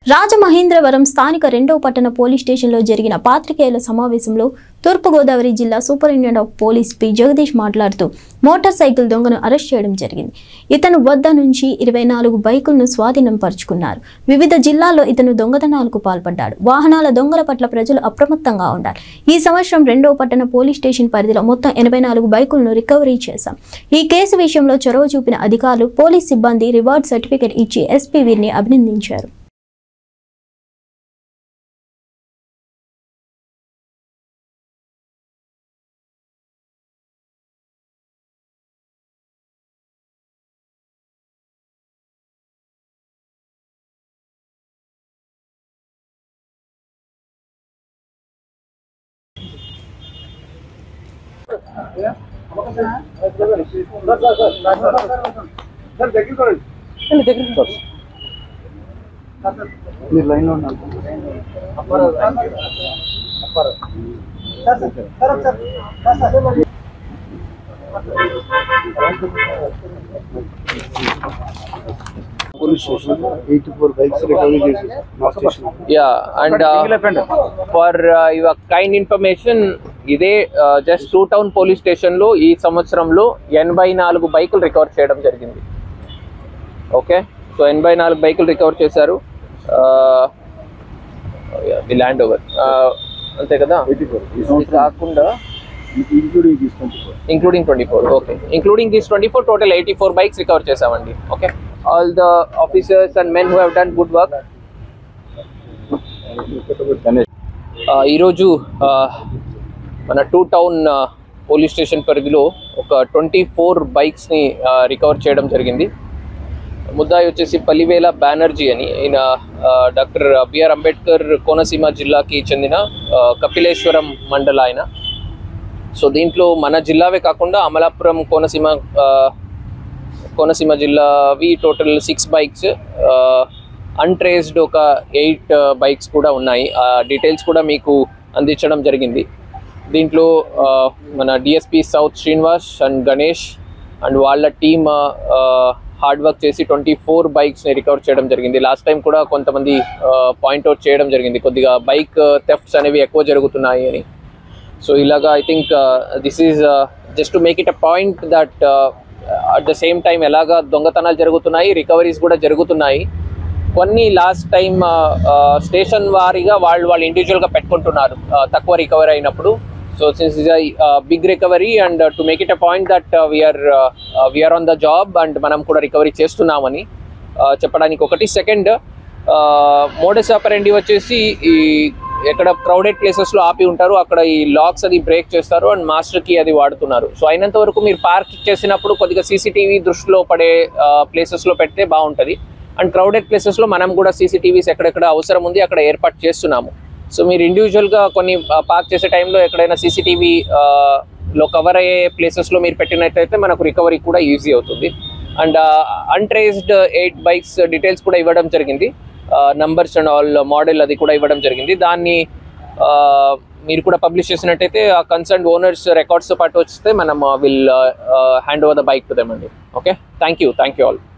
రాజమహేంద్రవరం స్థానిక రెండవ పట్టణ పోలీస్ స్టేషన్లో జరిగిన పాత్రికేయుల సమావేశంలో తూర్పుగోదావరి జిల్లా superintendent of police P Jagadish మాట్లాడుతూ మోటార్ సైకిల్ దొంగను అరెస్ట్ చేయడం జరిగింది ఇతను వద్ద నుంచి ఇరవై నాలుగు బైకులను స్వాధీనం పరుచుకున్నారు వివిధ జిల్లాల్లో ఇతను దొంగతనాలకు పాల్పడ్డాడు వాహనాల దొంగల పట్ల ప్రజలు అప్రమత్తంగా ఉండాలి ఈ సంవత్సరం రెండవ పట్టణ పోలీస్ స్టేషన్ పరిధిలో మొత్తం ఎనభై నాలుగు బైకులను రికవరీ చేశాం ఈ కేసు విషయంలో చొరవ చూపిన అధికారులు పోలీస్ సిబ్బంది రివార్డ్ సర్టిఫికెట్ ఇచ్చి ఎస్పీ వీరిని అభినందించారు సార్ దగ్గర చూడండి మీరు లైన్లో ఉన్నారు police station eighty four bikes recovery చేసి మా station Yeah, and uh, for uh, your kind information, ఇదే just two town police station లో ఈ సంవత్సరంలో ఎనభై నాలుగు బైకులు రికవర్ చేయడం జరిగింది ఓకే సో ఎనభై నాలుగు బైకులు రికవర్ చేశారు ది ల్యాండ్ ఓవర్ అంతే కదా ఎయిటీ ఫోర్ ఈ ఇది సంవత్సరం కాకుండా ఇంక్లూడింగ్ తీసుకుంటే including twenty four okay including this twenty four total eighty four bikes recover చేసామండి okay all the officers and men who have done good work Ganesh ఆ, ఈరోజు ఆ, మన టూ టౌన్ ఆ, పోలీస్ స్టేషన్ పరిధిలో ఒక ట్వంటీ ఫోర్ బైక్స్ని ఆ, రికవర్ చేయడం జరిగింది ముద్దాయి వచ్చేసి పల్లివేల బెనర్జీ అని ఈయన ఆ, డాక్టర్ బిఆర్ అంబేద్కర్ కోనసీమ జిల్లాకి చెందిన ఆ, కపిలేశ్వరం మండల ఆయన సో దీంట్లో మన జిల్లావే కాకుండా అమలాపురం కోనసీమ ఆ, కోనసీమ జిల్లావి టోటల్ సిక్స్ బైక్స్ అన్ట్రేస్డ్ ఒక ఎయిట్ బైక్స్ కూడా ఉన్నాయి ఆ డీటెయిల్స్ కూడా మీకు అందించడం జరిగింది దీంట్లో ఆ, మన DSP south Srinivas and Ganesh and వాళ్ళ టీమ్ హార్డ్ వర్క్ చేసి ట్వంటీ ఫోర్ బైక్స్ని రికవర్ చేయడం జరిగింది లాస్ట్ టైం కూడా కొంతమంది పాయింట్అవుట్ చేయడం జరిగింది కొద్దిగా బైక్ థెఫ్ట్స్ అనేవి ఎక్కువ జరుగుతున్నాయి అని సో ఇలాగా I think this is just to make it a point that at the same time ఎలాగా దొంగతనాలు జరుగుతున్నాయి రికవరీస్ కూడా జరుగుతున్నాయి కొన్ని లాస్ట్ టైం స్టేషన్ వారీగా వాళ్ళు వాళ్ళు ఇండివిజువల్గా పెట్టుకుంటున్నారు uh, తక్కువ రికవరీ అయినప్పుడు so since is big recovery and to make it a point that we're we're on the job and మనం కూడా రికవరీ చేస్తున్నామని uh, చెప్పడానికి ఒకటి సెకండ్ మోడస్ ఆపరెండి వచ్చేసి ఈ ఎక్కడ క్రౌడెడ్ ప్లేసెస్ లో ఆపి ఉంటారు అక్కడ ఈ లాక్స్ అది బ్రేక్ చేస్తారు అండ్ మాస్టర్ కి అది వాడుతున్నారు సో అయినంత వరకు మీరు పార్క్ చేసినప్పుడు కొద్దిగా సీసీటీవీ దృష్టిలో పడే ప్లేసెస్ లో పెడితే బాగుంటది అండ్ క్రౌడెడ్ ప్లేసెస్ లో మనం కూడా సీసీటీవీస్ ఎక్కడెక్కడ అవసరం ఉంది అక్కడ ఏర్పాటు చేస్తున్నాము సో మీరు ఇండివిజువల్ గా కొన్ని పార్క్ చేసే టైంలో ఎక్కడైనా సీసీటీవీ లో కవర్ అయ్యే ప్లేసెస్ లో మీరు పెట్టినట్టయితే మనకు రికవరీ కూడా ఈజీ అవుతుంది and untraced eight bikes details కూడా ఇవ్వడం జరిగింది నంబర్స్ అండ్ ఆల్ మోడల్ అది కూడా ఇవ్వడం జరిగింది దాన్ని ఆ, మీరు కూడా పబ్లిష్ చేసినట్టయితే ఆ కన్సర్న్ ఓనర్స్ రికార్డ్స్తో పాటు వస్తే మనం will hand over the bike to them అండి okay thank you thank you all